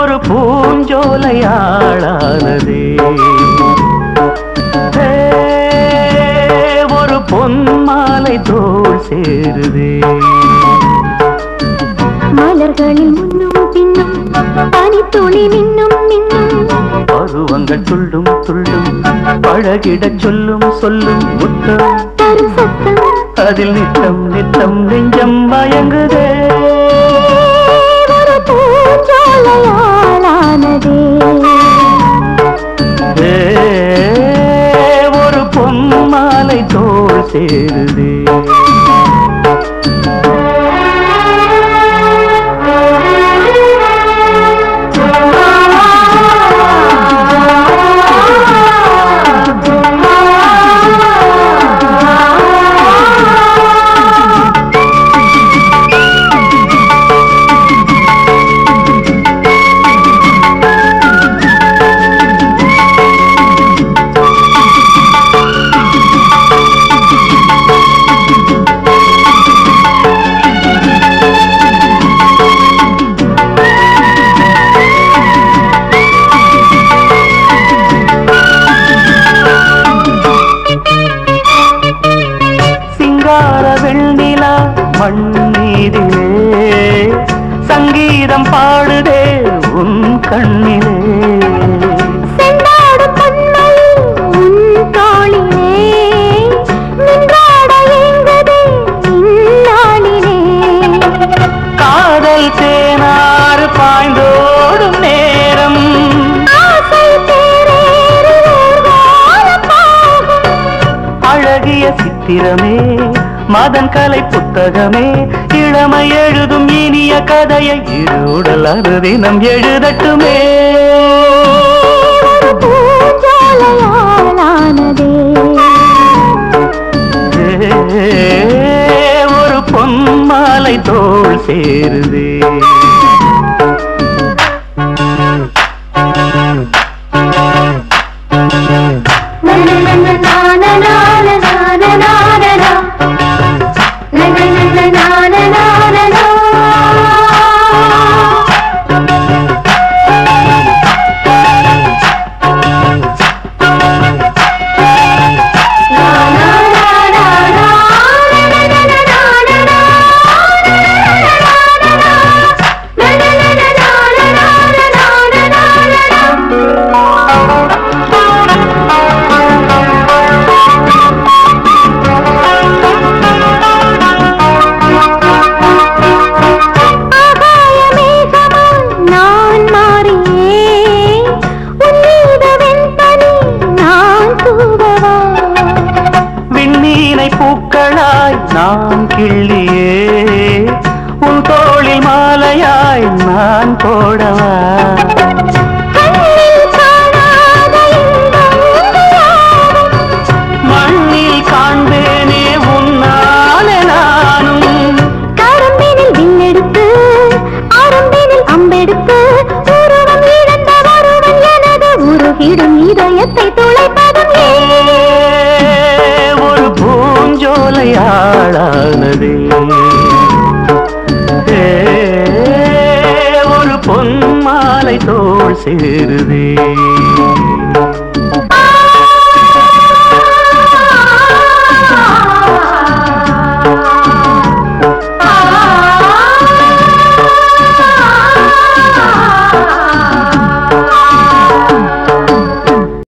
ஒரு பூஞ்சோலையாளானதே ஏ, ஒரு பொன்மாலை தோல் சேருதே மலர்களில் முன்னும் பின்னும் பனித்துளி மின்னும் மின்னும் பருவங்கள் துள்ளும் துள்ளும் பழகிடச் சொல்லும் சொல்லும் முத்தம் தரும் சத்தம் அதில் நித்தம் நித்தம் நெஞ்சம் மயங்குதே ஒரு பூஞ்சோலையாளானதே ஏ, ஒரு பொன்மாலை தோல் சேருதே சிங்கார வெண்ணிலா மண்ணீரிலே சங்கீதம் பாடுதே உன் கண்ணிலே செந்தாடும் பொன்மணி உன் தோளிலே நின்றாட ஏங்குதே இந்நாளிலே காதல் தேனாறு பாய்ந்தோடும் நேரம் ஆசை தேரேறி ஊர்வலம் போகும் அழகிய சித்திரமே மதன் கலை புத்தகமே இளமை எழுதும் இனிய கதையை இருடல் அனுதினம் எழுதட்டுமே ஒரு பூஞ்சோலையாளானதே ஏ, ஒரு பொன்மாலை தோல் சேருதே ஆகாய மேகமாய் நான் மாறியே உன் மீது வெண்பனி நான் தூவவா விண்ணீனை பூக்களாய் நான் கிள்ளியே உன் தோளில் மாலையாய் நான் போடவா கண்ணில் காணாத இன்பம் யாவும் மண்ணில் காண்பேனே உன்னாலே நானும் கரும்பினில் வில்லெடுத்து அரும்பினில் அம்பெடுத்து உருவம் இழந்த ஒருவன் எனது உருகிடும் இதயத்தை துளைப்பதும் ஏ, ஒரு பூஞ்சோலையாளானதே ஏ, ஒரு பொன்மாலை தோல் சேருதே